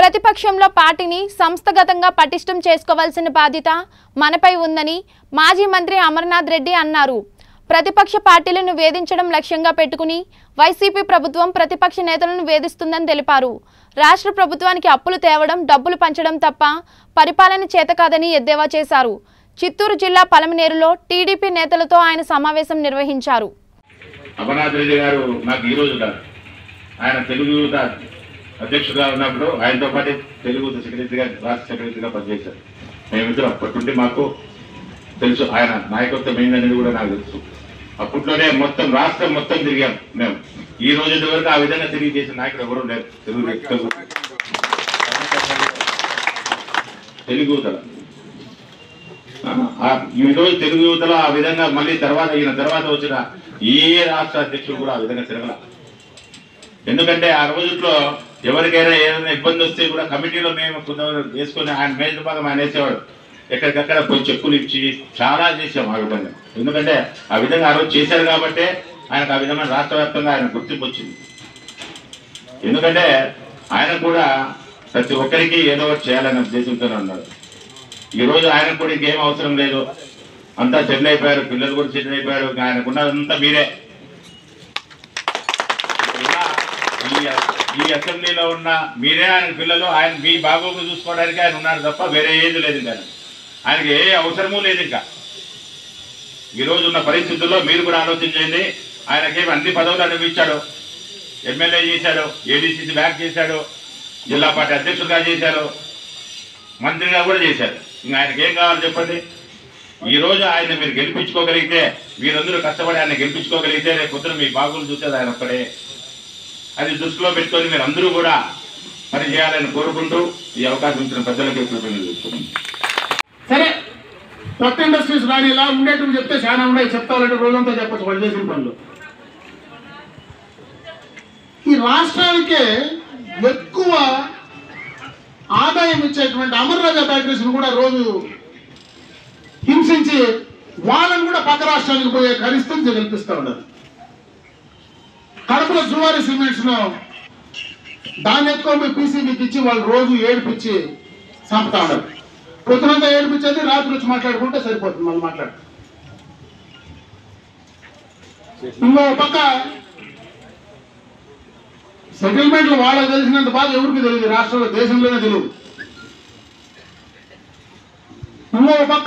ప్రతిపక్షంలో పార్టీని సంస్థగతంగా పటిష్టం చేసుకోవాల్సిన బాధ్యత మనపై ఉందని మాజీ మంత్రి అమర్నాథ్ రెడ్డి అన్నారు ప్రతిపక్ష పార్టీలను వేధించడం లక్ష్యంగా పెట్టుకుని వైసీపీ ప్రభుత్వం ప్రతిపక్ష నేతలను వేధిస్తుందని తెలిపారు రాష్ట్ర ప్రభుత్వానికి అప్పులు తేవడం డబ్బులు పంచడం తప్ప పరిపాలన చేత కాదని ఎద్దేవా చేశారు చిత్తూరు జిల్లా పలమనేరులో టీడీపీ నేతలతో ఆయన సమావేశం నిర్వహించారు అమర్నాథ్ రెడ్డి గారు నాకు ఈ రోజు కాదు ఆయన తెలుగు యువత అధ్యక్షుడుగా ఉన్నప్పుడు ఆయనతో పాటు తెలుగు యువత సెక్రటరీగా రాష్ట్ర సెక్రటరీగా పనిచేశారు మేమిద్దరం అప్పటి నుండి మాకు తెలుసు ఆయన నాయకత్వం ఏందనేది కూడా నాకు తెలుసు అప్పట్లోనే మొత్తం రాష్ట్రం మొత్తం తిరిగాం మేము ఈ రోజు వరకు ఆ విధంగా తిరిగి చేసిన నాయకుడు ఎవరు లేరు తెలుగు తెలుగు తెలుగు యువతల ఆ, ఈ రోజు తెలుగు యువతలో ఆ విధంగా మళ్ళీ తర్వాత ఈయన తర్వాత వచ్చిన ఏ రాష్ట్ర అధ్యక్షుడు కూడా ఆ విధంగా తిరగల ఎందుకంటే ఆ రోజుల్లో ఎవరికైనా ఏదైనా ఇబ్బంది వస్తే కూడా కమిటీలో మేము కొంత వేసుకొని ఆయన మేజర్ భాగం ఆయన వేసేవాడు ఎక్కడికక్కడ పోయి చెక్కులు ఇచ్చి చాలా చేసాం ఆ విధంగా ఎందుకంటే ఆ విధంగా ఆ రోజు చేశారు కాబట్టి ఆయనకు ఆ విధంగా రాష్ట్ర వ్యాప్తంగా ఆయన గుర్తింపు వచ్చింది ఎందుకంటే ఆయన కూడా ప్రతి ఒక్కరికి ఏదో ఒకటి చేయాలనే ఉద్దేశంతోనే ఉన్నారు ఈ రోజు ఆయనకు కూడా ఇంకేం అవసరం లేదు అంతా సెటిల్ అయిపోయారు పిల్లలు కూడా సెటిల్ అయిపోయారు ఇంకా ఆయనకున్నదంతా మీరే ఇలా ఈ ఈ అసెంబ్లీలో ఉన్న మీరే ఆయన పిల్లలు ఆయన మీ బాగోగు చూసుకోవడానికి ఆయన ఉన్నారు తప్ప వేరే ఏది లేదు ఇంకా ఆయనకి ఏ అవసరమూ లేదు ఇంకా ఈ రోజు ఉన్న పరిస్థితుల్లో మీరు కూడా ఆలోచించండి ఆయనకేమి అన్ని పదవులు అనిపించాడు ఎమ్మెల్యే చేశాడు ఏడీసీసీ బ్యాంక్ చేశాడు జిల్లా పార్టీ అధ్యక్షుడిగా చేశారు మంత్రిగా కూడా చేశారు ఇంకా ఆయనకి ఏం కావాలి చెప్పండి ఈ రోజు ఆయన మీరు గెలిపించుకోగలిగితే మీరందరూ కష్టపడి ఆయన గెలిపించుకోగలిగితే రేపు పొద్దున మీ బాగులు చూసేది ఆయన ఒక్కడే అది దృష్టిలో పెట్టుకొని మీరు అందరూ కూడా పని చేయాలని కోరుకుంటూ ఈ అవకాశం ఇచ్చిన పెద్దలకి కృతజ్ఞతలు చెప్తున్నాను సరే కొత్త ఇండస్ట్రీస్ రాని ఇలా ఉండేటివి చెప్తే చాలా ఉన్నాయి చెప్తానంటే రోజంతా చెప్పచ్చు వాళ్ళు చేసిన పనులు ఈ రాష్ట్రానికే ఎక్కువ ఆదాయం ఇచ్చేటువంటి అమర్రాజా బ్యాటరీస్ కూడా రోజు హింసించి వాళ్ళని కూడా పక్క రాష్ట్రానికి పోయే పరిస్థితి కల్పిస్తూ ఉండదు కడపలో జువారి సిమెంట్స్ లో దాన్ని ఎత్తుకొని పీసీబీకి ఇచ్చి వాళ్ళు రోజు ఏడిపించి చంపుతా ఉన్నారు పొద్దునంతా ఏడిపించేది రాత్రి వచ్చి మాట్లాడుకుంటే సరిపోతుంది మళ్ళీ మాట్లాడు ఇంకో పక్క సెటిల్మెంట్లు వాళ్ళకి తెలిసినంత బాగా ఎవరికి తెలియదు ఈ రాష్ట్రంలో దేశంలోనే తెలియదు ఇంకో పక్క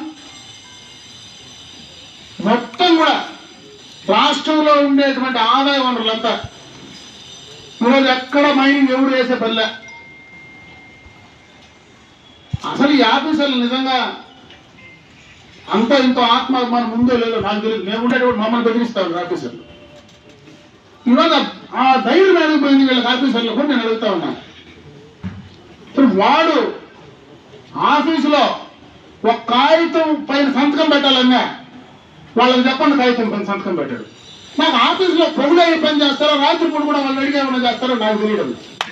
మొత్తం కూడా రాష్ట్రంలో ఉండేటువంటి ఆదాయ వనరులంతా ఈరోజు ఎక్కడ మైనింగ్ ఎవరు వేసే పనిలే అసలు ఈ ఆఫీసర్లు నిజంగా అంత ఇంత ఆత్మాభిమానం ఉందో లేదో నాకు తెలియదు మేము ఉండేటువంటి మమ్మల్ని బెదిరిస్తాం ఆఫీసర్లు ఈరోజు ఆ ధైర్యం ఏమైపోయింది వీళ్ళకి ఆఫీసర్లు కూడా నేను అడుగుతా ఉన్నాను ఇప్పుడు వాడు ఆఫీసులో ఒక కాగితం పైన సంతకం పెట్టాలన్నా వాళ్ళకి చెప్పండి కాగితం పైన సంతకం పెట్టాడు నాకు ఆఫీసులో పొగులు ఏ పని చేస్తారో రాత్రి పూట కూడా వాళ్ళు అడిగే ఏమైనా చేస్తారో నాకు తెలియదు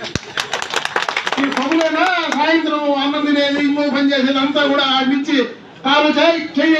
ఈ పగులైనా సాయంత్రం అన్నం తినేది ఇంకో పని చేసేది అంతా కూడా ఆడి నుంచి కాలు చేయి చెయ్యి